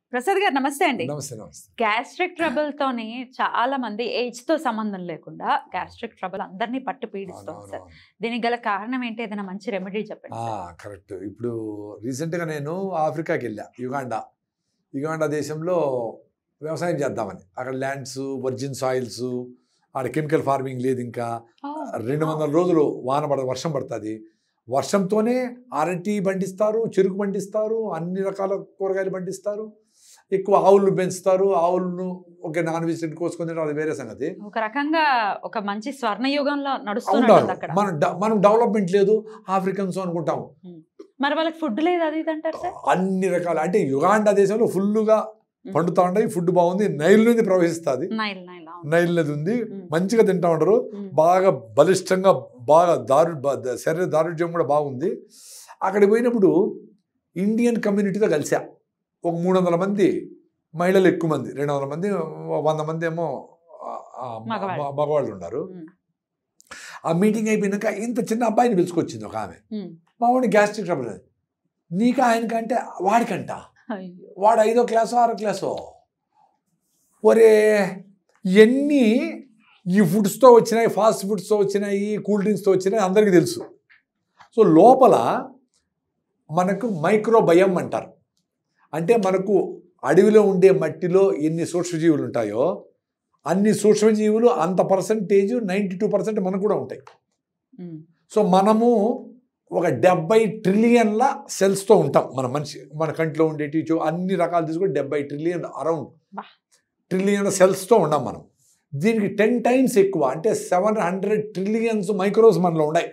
ప్రసాద్ గారు నమస్తే అండి నమస్తే నమస్తే గ్యాస్ట్రిక్ ట్రబుల్ తోని చాలా మంది ఏజ్ తో సంబంధం లేకుండా గ్యాస్ట్రిక్ ట్రబుల్ అందరినీ పట్టు పీడిస్తుంది సార్ దీనికి గల కారణం ఏంటి ఏదైనా మంచి రెమెడీ చెప్పండి సార్. కరెక్ట్ ఇప్పుడు రీసెంట్గా నేను ఆఫ్రికాకి వెళ్ళా యుగాండా యుగాండా దేశంలో వ్యవసాయం చేద్దామని అక్కడ ల్యాండ్స్ వర్జిన్ సాయిల్స్ ఆడ కెమికల్ ఫార్మింగ్ లేదు ఇంకా ఓ, రెండు వందల రోజులు వాన పడ వర్షం పడుతుంది వర్షంతోనే అరటి పండిస్తారు చెరుకు పండిస్తారు అన్ని రకాల కూరగాయలు పండిస్తారు ఎక్కువ ఆవులను పెంచుతారు ఆవులను ఒక నాన్ వెజిటేరియన్ కోసుకొని తినడం అది వేరే సంగతి ఒక రకంగా ఒక మంచి స్వర్ణయుగంలో ఉంటారు నడుస్తున్నట్టు అక్కడ మనం డ- మనం డెవలప్మెంట్ లేదు ఆఫ్రికన్స్ అనుకుంటాం మరి వాళ్ళకి ఫుడ్ లేదు అది ఇది అంటారు సార్ అన్ని రకాల అంటే యుగాండా దేశంలో ఫుల్లుగా పండుతా ఉంటాయి ఫుడ్ బాగుంది నైల్ నుంచి ప్రవహిస్తుంది నైల్ నైల్ అవును. నైల్ నది ఉంది ఉమ్, మంచిగా తింటా ఉంటారు ఉమ్, బాగా బలిష్టంగా బాగా దారు బ- ద- శరీర దారుఢ్యం కూడా బాగుంది అక్కడికి పోయినప్పుడు ఇండియన్ కమ్యూనిటీతో కలిసా ఒక మూడు వందల మంది మహిళలు ఎక్కువ మంది రెండు వందల మంది వంద మంది ఏమో ఆ, ఆ, మగవాళ్ళు. మ- మగవాళ్ళు ఉన్నారు ఉమ్, ఆ మీటింగ్ అయిపోయినాక ఇంత చిన్న అబ్బాయిని పిలుచుకొచ్చింది ఒక ఆమె ఉమ్. మా వాడిని గ్యాస్ట్రిక్ ట్రబుల్ అది. నీకు ఆయనకంటే వాడికంట అయ్యో. వాడు ఐదో క్లాసో ఆరో క్లాసో ఒరే ఇవన్నీ ఈ ఫుడ్స్తో వచ్చినాయి ఫాస్ట్ ఫుడ్స్తో వచ్చినాయి కూల్ డ్రింక్స్తో వచ్చినాయి అందరికీ తెలుసు సో లోపల మనకు మైక్రోబయం అంటారు అంటే మనకు అడవిలో ఉండే మట్టిలో ఎన్ని సూక్ష్మజీవులు ఉంటాయో అన్ని సూక్ష్మజీవులు అంత పర్సంటేజ్ నైంటీ టూ పర్సెంట్ మనకు కూడా ఉంటాయి ఉమ్, సో మనము ఒక డెబ్బై ట్రిలియన్ల సెల్స్తో ఉంటాం మన మనిషి మన కంట్లో ఉండేటి చూ- అన్ని రకాలు తీసుకొని డెబ్బై ట్రిలియన్ అరౌండ్ బా. ట్రిలియన్ సెల్స్తో ఉన్నాం మనం దీనికి టెన్ టైమ్స్ ఎక్కువ అంటే సెవెన్ హండ్రెడ్ ట్రిలియన్స్ మైక్రోస్ మనలో ఉన్నాయి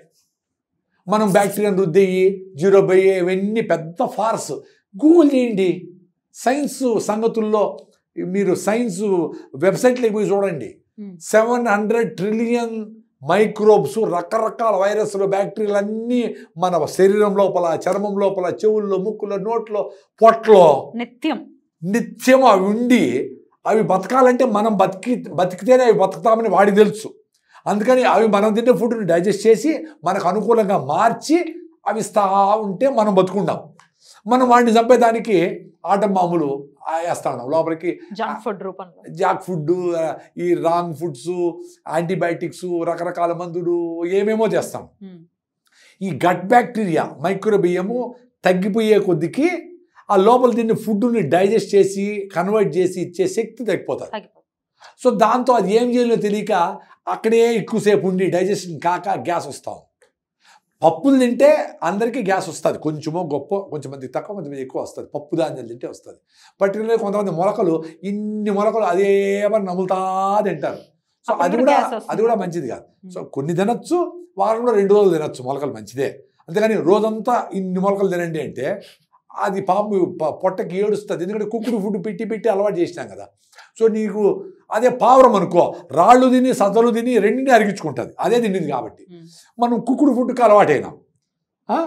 మనం బ్యాక్టీరియాను రుద్దేయి జీరో బై ఇవన్నీ పెద్ద ఫార్స్ గూగుల్ చేయండి సైన్స్ సంగతుల్లో మీరు సైన్స్ వెబ్సైట్లోకి పోయి చూడండి um. Seven hundred trillion microbes రకరకాల వైరస్లు బ్యాక్టీరియాలు అన్నీ మన శరీరం లోపల చర్మం లోపల చెవుల్లో ముక్కులో నోట్లో పొట్లో నిత్యం నిత్యం అవి ఉండి అవి బతకాలంటే మనం బతికి బతికితేనే అవి బతుకుతామని వాడికి తెలుసు అందుకని అవి మనం తినే ఫుడ్ని డైజెస్ట్ చేసి మనకు అనుకూలంగా మార్చి అవి ఇస్తా ఉంటే మనం బతుకుంటాం మనం వాడిని చంపేదానికి ఆటం మామూలు ఆ వేస్తా ఉన్నాం లోపలికి జంక్ ఫుడ్ రూపంలో జాక్ ఫుడ్ ఈ రాంగ్ ఫుడ్స్ యాంటీబయాటిక్స్ రకరకాల మందులు ఏమేమో చేస్తాం ఉమ్, ఈ గట్ బ్యాక్టీరియా మైక్రోబియము తగ్గిపోయే కొద్దికి ఆ లోపల తిన్న ఫుడ్ని డైజెస్ట్ చేసి కన్వర్ట్ చేసి ఇచ్చే శక్తి తగ్గిపోతుంది తగ్గిపోతుంది సో దాంతో అది ఏం చేయాలో తెలియక అక్కడే ఎక్కువసేపు ఉండి డైజెషన్ కాక గ్యాస్ వస్తాం పప్పులు తింటే అందరికీ గ్యాస్ వస్తుంది కొంచెమో గొప్ప కొంచెం మందికి తక్కువ కొంతమంది ఎక్కువ వస్తుంది పప్పు ధాన్యాలు తింటే వస్తుంది పర్టికులర్గా కొంతమంది మొలకలు ఇన్ని మొలకలు అదే మరి నములుతా తింటారు సో అప్పుడు అది కూడా కూడా gas వస్తుంది. అది కూడా మంచిది కాదు సో కొన్ని తినచ్చు వారంలో రెండు రోజులు తినచ్చు మొలకలు మంచిదే అంతేగాని రోజంతా ఇన్ని మొలకలు తినండి అంటే అది పాము ప- పొట్టకి ఏడుస్తుంది ఎందుకంటే కుక్కుడు ఫుడ్ పెట్టి పెట్టి అలవాటు చేసినాం కదా సో నీకు అదే పావురం అనుకో రాళ్ళు తిని సజ్జలు తిని రెండింటిని అరిగించుకుంటుంది అదే తిండింది కాబట్టి ఉమ్, మనం కుక్కుడు ఫుడ్కి అలవాటైనాం ఆ?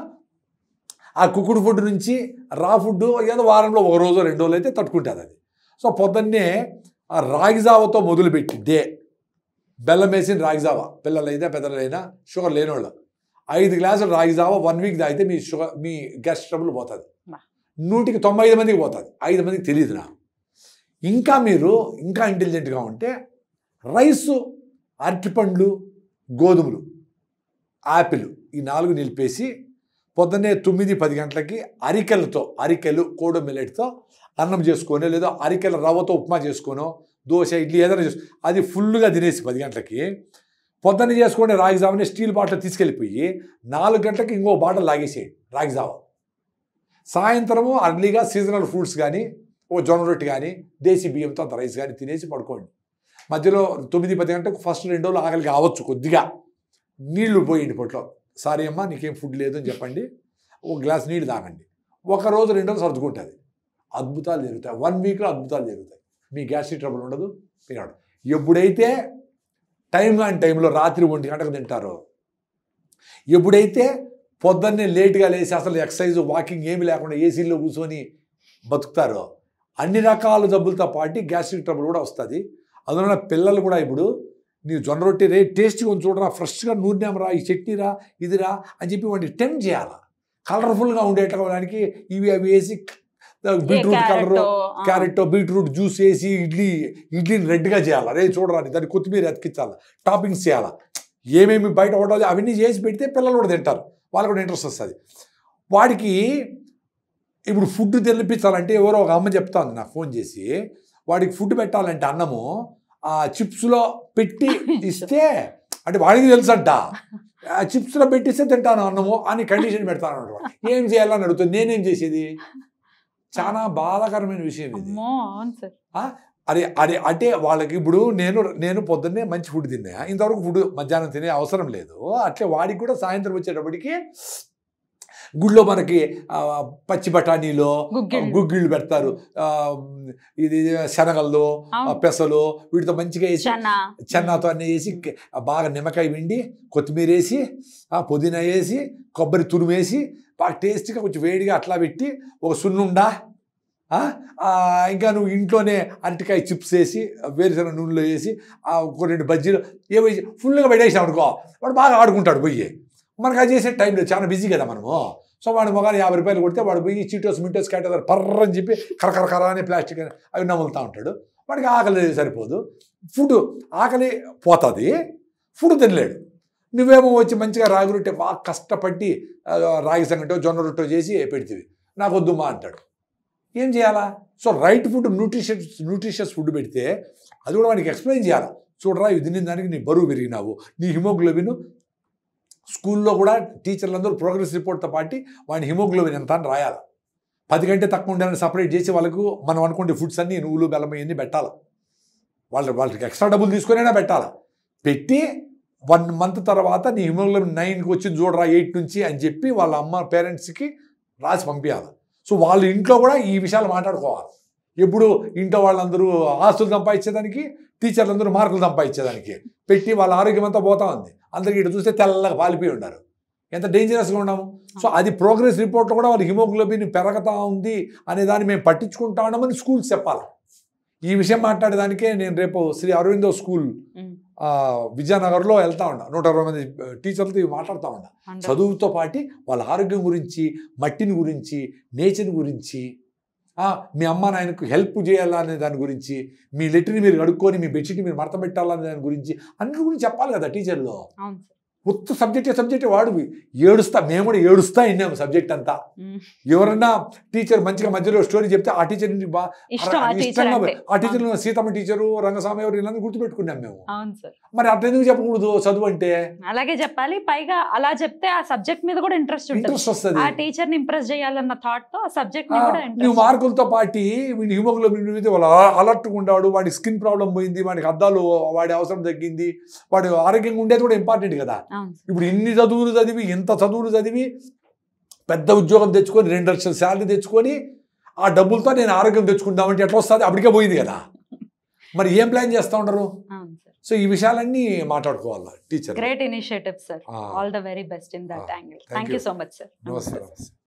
ఆ కుక్కుడు ఫుడ్ నుంచి రా ఫుడ్ ఏదో వారంలో ఒక రోజు రెండు రోజులు అయితే తట్టుకుంటుంది అది సో పొద్దున్నే ఆ రాగి జావతో మొదలుపెట్టి డే బెల్లం వేసిన రాగి జావ పిల్లలైనా పెద్దలైనా షుగర్ లేని వాళ్ళు ఐదు గ్లాసులు రాగి జావ వన్ వీక్ తాగితే మీ షుగర్ మీ గ్యాస్ ట్రబుల్ పోతుంది బా. నూటికి తొంభై ఐదు మందికి పోతుంది ఐదు మందికి తెలియదు నా ఇంకా మీరు ఇంకా ఇంటెలిజెంట్గా ఉంటే రైసు అరటిపండ్లు గోధుమలు యాపిల్ ఈ నాలుగు నిలిపేసి పొద్దున్నే తొమ్మిది పది గంటలకి అరికెలతో అరికెలు కోడో మిల్లెట్తో అన్నం చేసుకొని లేదా అరికెల రవ్వతో ఉప్మా చేసుకోనో దోశ ఇడ్లీ ఏదైనా చేసుకో అది ఫుల్గా తినేసి పది గంటలకి పొద్దున్న చేసుకునే రాగి జావని స్టీల్ బాటిల్ తీసుకెళ్ళిపోయి నాలుగు గంటలకి ఇంకో బాటిల్ లాగేసేయండి రాగి జావ సాయంత్రము అర్లీగా సీజనల్ ఫ్రూట్స్ కానీ ఓ జొన్న రొట్టె కానీ దేశీ బియ్యంతో అంత రైస్ కానీ తినేసి పడుకోండి మధ్యలో తొమ్మిది పది గంటలకు ఫస్ట్ రెండు రోజులు ఆకలి కావచ్చు కొద్దిగా నీళ్లు పోయండి పొట్లో సారీ అమ్మా నీకేం ఫుడ్ లేదు అని చెప్పండి ఒక గ్లాస్ నీళ్ళు తాగండి ఒక రోజు రెండు రోజులు సర్దుకుంటుంది అద్భుతాలు జరుగుతాయి వన్ వీక్లో అద్భుతాలు జరుగుతాయి మీ గ్యాస్ట్రిక్ ట్రబుల్ ఉండదు తినడు ఎప్పుడైతే టైం కాని టైంలో రాత్రి ఒంటి గంటకు తింటారో ఎప్పుడైతే పొద్దున్నే లేట్గా లేచి అసలు ఎక్సర్సైజ్ వాకింగ్ ఏమి లేకుండా ఏసీలో కూర్చొని బతుకుతారో అన్ని రకాల జబ్బులతో పాటు గ్యాస్ట్రిక్ ట్రబుల్ కూడా వస్తుంది అందువల్ల పిల్లలు కూడా ఇప్పుడు నీ జొన్న రొట్టె రే టేస్ట్గా ఉంది చూడరా ఫ్రెష్గా నూనెరా ఈ చట్నీరా ఇదిరా అని చెప్పి వాడిని టెంప్ చేయాలి కలర్ఫుల్గా ఉండేటడానికి ఇవి అవి వేసి beetroot colour carrot beetroot juice వేసి ఇడ్లీ ఇడ్లీని రెడ్గా చేయాలి అరే చూడరాని దాన్ని కొత్తిమీర అతికించాలి టాపింగ్స్ చేయాలి ఏమేమి బయట హోటల్ అవన్నీ చేసి పెడితే పిల్లలు కూడా తింటారు వాళ్ళకు కూడా ఇంట్రెస్ట్ వస్తుంది వాడికి ఇప్పుడు ఫుడ్ తినిపించాలంటే ఎవరో ఒక అమ్మ చెప్తా ఉంది నాకు ఫోన్ చేసి వాడికి ఫుడ్ పెట్టాలంటే అన్నము ఆ చిప్స్లో పెట్టి ఇస్తే అంటే వాడికి తెలుసంట ఆ చిప్స్లో పెట్టిస్తే తింటాను అన్నము అని కండిషన్ పెడతాను అన్నమాట ఏం చేయాలని అడుగుతుంది నేనేం చేసేది చాలా బాధాకరమైన విషయం ఇది అమ్మో అవును సార్ అరే అరే అంటే వాళ్ళకి ఇప్పుడు నేను నేను పొద్దున్నే మంచి ఫుడ్ తిన్నా ఇంతవరకు ఫుడ్ మధ్యాహ్నం తినే అవసరం లేదు అట్లే వాడికి కూడా సాయంత్రం వచ్చేటప్పటికి గుళ్ళో మనకి ఆ, పచ్చి బఠానీలో గుగ్గిళ్ళు. గుగ్గిళ్ళు పెడతారు ఆ, ఇది శనగల్లో ఆ, అవును. పెసలు వీటితో మంచిగా వేసి చనా చెన్నాతో అన్నీ వేసి క- బాగా నిమ్మకాయ పిండి కొత్తిమీర వేసి ఆ, పుదీనా వేసి కొబ్బరి తురుమేసి బాగా టేస్ట్గా కొంచెం వేడిగా అట్లా పెట్టి ఒక సున్నుండా ఆ, ఆ, ఇంకా నువ్వు ఇంట్లోనే అరటికాయ చిప్స్ వేసి వేరుశనగ నూనెలో వేసి ఆ, ఒక రెండు బజ్జీలు ఏవో ఫుల్గా పెట్టేసాం అనుకో వాడు బాగా ఆడుకుంటాడు పోయి మనకు అది చేసే టైం లేదు చాలా బిజీ కదా మనము సో వాడు మొగాలు యాభై రూపాయలు కొడితే వాడు పోయి చీటోస్ మింటోస్ క్యాటర్ పర్ర అని చెప్పి కరకర కర అని ప్లాస్టిక్ అని అవి నములుతూ ఉంటాడు వాడికి ఆకలి సరిపోదు ఫుడ్ ఆకలి పోతుంది ఫుడ్ తినలేడు నువ్వేమో వచ్చి మంచిగా రాగి రొట్టె బాగా కష్టపడి ఆ, రాగి సంగటో జొన్న రొట్టె చేసి పెడితివి నాకు వద్దుమా అంటాడు ఏం చేయాలా so right food nutritious nutritious food పెడితే అది కూడా వానికి ఎక్స్ప్లెయిన్ చేయాలా చూడరా ఇది తినిన దానికి నీ బరువు పెరిగినావు నీ హిమోగ్లోబిన్ స్కూల్లో కూడా టీచర్లందరూ ప్రోగ్రెస్ రిపోర్ట్తో పాటు వాడిని హిమోగ్లోబిన్ ఎంత అని రాయాలి పది గంటే తక్కువ ఉండాలని సపరేట్ చేసి వాళ్ళకు మనం అనుకుంటే ఫుడ్స్ అన్నీ నువ్వులు బెల్లం ఇవన్నీ పెట్టాలి వాళ్ళు వాళ్ళకి ఎక్స్ట్రా డబ్బులు తీసుకునైనా పెట్టాలి పెట్టి వన్ మంత్ తర్వాత నీ హిమోగ్లోబిన్ నైన్కి వచ్చింది చూడరా ఎయిట్ నుంచి అని చెప్పి వాళ్ళ అమ్మ పేరెంట్స్కి రాసి పంపించాలి సో వాళ్ళ ఇంట్లో కూడా ఈ విషయాలు మాట్లాడుకోవాలి ఎప్పుడు ఇంట్లో వాళ్ళందరూ ఆస్తులు సంపాదించేదానికి టీచర్లందరూ మార్కులు సంపాదించేదానికి పెట్టి వాళ్ళ ఆరోగ్యం అంతా పోతా ఉంది అందరికి ఇటు చూస్తే తెల్లగా పాలిపోయి ఉన్నారు ఎంత డేంజరస్గా ఉన్నాము సో అది ప్రోగ్రెస్ రిపోర్ట్లో కూడా వాళ్ళ హిమోగ్లోబిన్ పెరగతా ఉంది అనే దాన్ని మేము పట్టించుకుంటా ఉన్నామని స్కూల్స్ చెప్పాలి ఈ విషయం మాట్లాడేదానికే నేను రేపు శ్రీ అరవిందో స్కూల్ ఉమ్. ఆ, విజయనగర్లో వెళ్తా ఉన్నా నూట అరవై మంది టీచర్లతో ఇవి మాట్లాడుతూ ఉన్నా Wonderful. చదువుతో పాటు వాళ్ళ ఆరోగ్యం గురించి మట్టిని గురించి నేచర్ గురించి ఆ, మీ అమ్మ నాయనకు హెల్ప్ చేయాలనే దాని గురించి మీ లెటర్ని మీరు కడుక్కొని మీ బెడ్షీట్ మీరు మడత పెట్టాలనే దాని గురించి అన్నిటి గురించి చెప్పాలి కదా టీచర్లో అవును సార్ ఉత్త సబ్జెక్టే సబ్జెక్టే వాడు ఏడుస్తా మేము కూడా ఏడుస్తా విన్నాము సబ్జెక్ట్ అంతా ఉమ్. ఎవరన్నా టీచర్ మంచిగా మధ్యలో స్టోరీ చెప్తే ఆ టీచర్ బా ఇష్టం ఆ టీచర్ ఇష్టంగా అంటే ఆ టీచర్ సీతమ్మ టీచరు రంగస్వామి ఎవరు ఇలాంటి గుర్తుపెట్టుకున్నాం మేము అవును సార్ మరి అట్లా ఎందుకు చెప్పకూడదు చదువు అంటే అలాగే చెప్పాలి పైగా అలా చెప్తే ఆ సబ్జెక్ట్ మీద కూడా ఇంట్రెస్ట్ ఉంటుంది ఇంట్రెస్ట్ వస్తుంది ఆ టీచర్ ని ఇంప్రెస్ చేయాలన్న థాట్ తో ఆ సబ్జెక్ట్ ఆ, ని కూడా నువ్వు ఇంట్రెస్ట్ మార్కులతో పాటి వీడి హిమోగ్లోబిన్ మీద వాళ్ళు అలర్ట్గా ఉండేవాడు వాడి స్కిన్ ప్రాబ్లం పోయింది వాడికి అద్దాలు వాడి అవసరం తగ్గింది వాడు ఆరోగ్యంగా ఉండేది కూడా ఇంపార్టెంట్ కదా అవును సార్ ఇప్పుడు ఇన్ని చదువులు చదివి ఇంత చదువులు చదివి పెద్ద ఉద్యోగం తెచ్చుకొని రెండు లక్షల శాలరీ తెచ్చుకొని ఆ డబ్బులతో నేను ఆరోగ్యం తెచ్చుకుందామంటే ఎట్లా వస్తుంది అప్పటికే పోయింది కదా మరి ఏం ప్లాన్ చేస్తూ ఉండరు అవును సార్ సో ఈ విషయాలన్నీ మాట్లాడుకోవాలి టీచర్ గ్రేట్ ఇనిషియేటివ్ సార్ ఆ. All the very best in that Ah, angle thank thank you you. So much sir నమస్తే నమస్తే